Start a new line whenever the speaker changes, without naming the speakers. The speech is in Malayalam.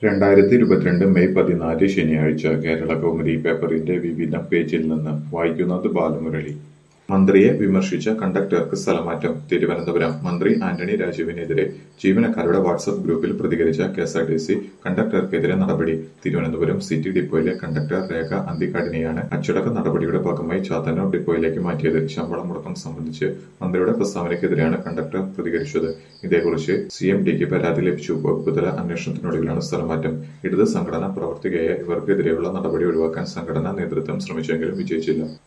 രണ്ടായിരത്തി ഇരുപത്തിരണ്ട് മെയ് പതിനാല് ശനിയാഴ്ച കേരള കൗമുദി പേപ്പറിന്റെ വിവിധ പേജിൽ നിന്ന് വായിക്കുന്നത് ബാലമുരളി മന്ത്രിയെ വിമർശിച്ച കണ്ടക്ടർക്ക് സ്ഥലമാറ്റം തിരുവനന്തപുരം മന്ത്രി ആന്റണി രാജുവിനെതിരെ ജീവനക്കാരുടെ വാട്സപ്പ് ഗ്രൂപ്പിൽ പ്രതികരിച്ച കെഎസ്ആർടിസി കണ്ടക്ടർക്കെതിരെ നടപടി തിരുവനന്തപുരം സിറ്റി ഡിപ്പോയിലെ കണ്ടക്ടർ രേഖ അന്തിക്കാടിനെയാണ് അച്ചടക്ക നടപടിയുടെ ഭാഗമായി ചാത്തന്നൂർ ഡിപ്പോയിലേക്ക് മാറ്റിയത് ശമ്പളം മുടക്കം സംബന്ധിച്ച് മന്ത്രിയുടെ പ്രസ്താവനയ്ക്കെതിരെയാണ് കണ്ടക്ടർ പ്രതികരിച്ചത് ഇതേക്കുറിച്ച് സി എം ഡിക്ക് പരാതി ലഭിച്ചു വകുപ്പുതല അന്വേഷണത്തിനൊടുവിലാണ് സ്ഥലമാറ്റം ഇടത് സംഘടന പ്രവർത്തികയായ ഇവർക്കെതിരെയുള്ള നടപടി ഒഴിവാക്കാൻ സംഘടനാ നേതൃത്വം ശ്രമിച്ചെങ്കിലും വിജയിച്ചില്ല